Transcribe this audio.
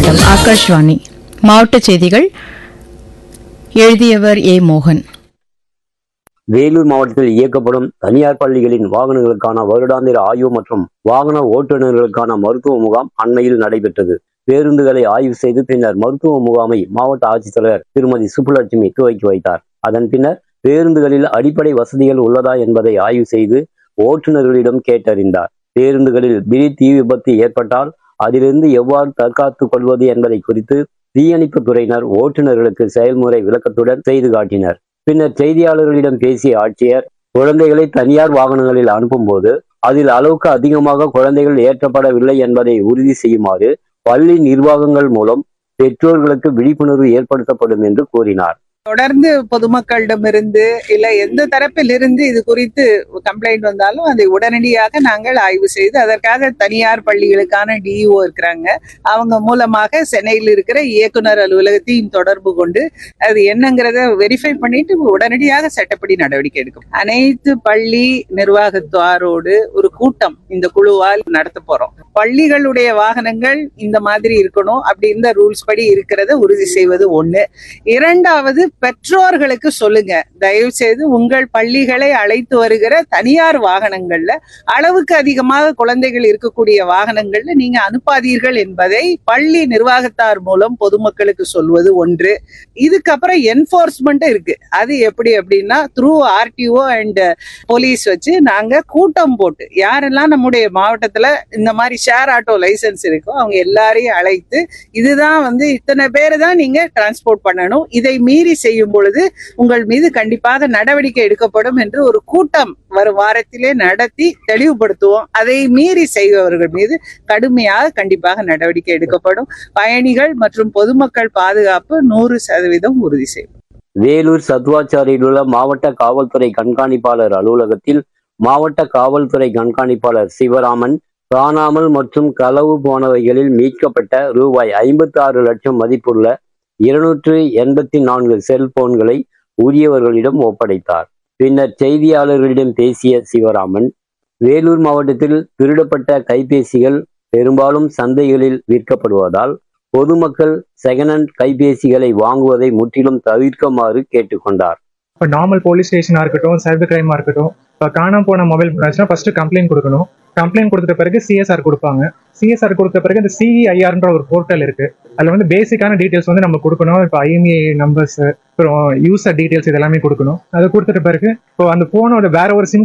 மாவட்டம் ஆகாஷ்வாணி மாவட்ட செய்திகள் எழுதியவர் ஏ மோகன் வேலூர் மாவட்டத்தில் இயக்கப்படும் தனியார் பள்ளிகளின் வாகனங்களுக்கான வருடாந்திர ஆய்வு மற்றும் வாகன ஓட்டுநர்களுக்கான மருத்துவ முகாம் அண்மையில் நடைபெற்றது பேருந்துகளை ஆய்வு செய்து பின்னர் மருத்துவ முகாமை மாவட்ட ஆட்சித்தலைவர் திருமதி சுப்புலட்சுமி துவக்கி வைத்தார் அதன் பின்னர் பேருந்துகளில் அடிப்படை வசதிகள் உள்ளதா என்பதை ஆய்வு செய்து ஓட்டுநர்களிடம் கேட்டறிந்தார் பேருந்துகளில் திடீர் தீ விபத்து ஏற்பட்டால் அதிலிருந்து எவ்வாறு தற்காத்துக் கொள்வது என்பதை குறித்து தீயணைப்பு துறையினர் ஓட்டுநர்களுக்கு செயல்முறை விளக்கத்துடன் செய்து காட்டினர் பின்னர் செய்தியாளர்களிடம் பேசிய ஆட்சியர் குழந்தைகளை தனியார் வாகனங்களில் அனுப்பும்போது அதில் அளவுக்கு அதிகமாக குழந்தைகள் ஏற்றப்படவில்லை என்பதை உறுதி செய்யுமாறு பள்ளி நிர்வாகங்கள் மூலம் பெற்றோர்களுக்கு விழிப்புணர்வு ஏற்படுத்தப்படும் என்று கூறினார் தொடர்ந்து பொதுமக்களிடமிருந்து இல்ல எந்த தரப்பில் இருந்து இது குறித்து கம்ப்ளைண்ட் வந்தாலும் அதை உடனடியாக நாங்கள் ஆய்வு செய்து அதற்காக தனியார் பள்ளிகளுக்கான டிஇஓ இருக்கிறாங்க அவங்க மூலமாக சென்னையில் இருக்கிற இயக்குனர் அலுவலகத்தையும் தொடர்பு கொண்டு அது என்னங்கிறத வெரிஃபை பண்ணிட்டு உடனடியாக சட்டப்படி நடவடிக்கை எடுக்கும் அனைத்து பள்ளி நிர்வாகத்தாரோடு ஒரு கூட்டம் இந்த குழுவால் நடத்த போறோம் பள்ளிகளுடைய வாகனங்கள் இந்த மாதிரி இருக்கணும் அப்படி இந்த ரூல்ஸ் படி இருக்கிறத உறுதி செய்வது ஒண்ணு இரண்டாவது பெற்றோர்களுக்கு சொல்லுங்க தயவு செய்து உங்கள் பள்ளிகளை அழைத்து வருகிற தனியார் வாகனங்கள்ல அளவுக்கு அதிகமாக குழந்தைகள் இருக்கக்கூடிய வாகனங்கள்ல நீங்க அனுப்பாதீர்கள் என்பதை பள்ளி நிர்வாகத்தார் மூலம் பொதுமக்களுக்கு சொல்வது ஒன்று இதுக்கப்புறம் என்போர்ஸ்மெண்ட் இருக்கு அது எப்படி அப்படின்னா த்ரூ ஆர்டிஓ அண்ட் போலீஸ் வச்சு நாங்க கூட்டம் போட்டு யாரெல்லாம் நம்முடைய மாவட்டத்துல இந்த மாதிரி ஷேர் ஆட்டோ லைசன்ஸ் இருக்கோ அவங்க எல்லாரையும் அழைத்து இதுதான் வந்து இத்தனை பேரை தான் நீங்க டிரான்ஸ்போர்ட் பண்ணணும் இதை மீறி செய்யும் பொழுது உங்கள் மீது கண்டிப்பாக நடவடிக்கை எடுக்கப்படும் என்று ஒரு கூட்டம் வரும் வாரத்திலே நடத்தி தெளிவுபடுத்துவோம் அதை மீறி செய்பவர்கள் மீது கடுமையாக கண்டிப்பாக நடவடிக்கை எடுக்கப்படும் பயணிகள் மற்றும் பொதுமக்கள் பாதுகாப்பு நூறு சதவீதம் உறுதி செய்யும் வேலூர் சத்வாச்சாரியில் உள்ள மாவட்ட காவல்துறை கண்காணிப்பாளர் அலுவலகத்தில் மாவட்ட காவல்துறை கண்காணிப்பாளர் சிவராமன் காணாமல் மற்றும் களவு போனவைகளில் மீட்கப்பட்ட ரூபாய் ஐம்பத்தி ஆறு லட்சம் மதிப்புள்ள இருநூற்று எண்பத்தி நான்கு செல்போன்களை உரியவர்களிடம் ஒப்படைத்தார் பின்னர் செய்தியாளர்களிடம் பேசிய சிவராமன் வேலூர் மாவட்டத்தில் திருடப்பட்ட கைபேசிகள் பெரும்பாலும் சந்தைகளில் விற்கப்படுவதால் பொதுமக்கள் செகண்ட் ஹேண்ட் கைபேசிகளை வாங்குவதை முற்றிலும் தவிர்க்குமாறு கேட்டுக்கொண்டார் இப்போ நார்மல் போலீஸ் ஸ்டேஷனாக இருக்கட்டும் சைபர் கிரைமாக இருக்கட்டும் இப்போ காணாம போன மொபைல் போனாச்சுன்னா ஃபர்ஸ்ட் கம்ப்ளைண்ட் கொடுக்கணும் கம்ப்ளைண்ட் கொடுத்த பிறகு சிஎஸ்ஆர் கொடுப்பாங்க சிஎஸ்ஆர் கொடுத்த பிறகு இந்த சிஐஆர்ன்ற ஒரு போர்ட்டல் இருக்கு அதில் வந்து பேசிக்கான டீட்டெயில்ஸ் வந்து நம்ம கொடுக்கணும் இப்போ ஐஎம்ஏ நம்பர்ஸ் அப்புறம் யூசர் டீட்டெயில்ஸ் இதெல்லாமே கொடுக்கணும் அதை கொடுத்துட்ட பிறகு இப்போ அந்த ஃபோனோட வேற ஒரு சிம்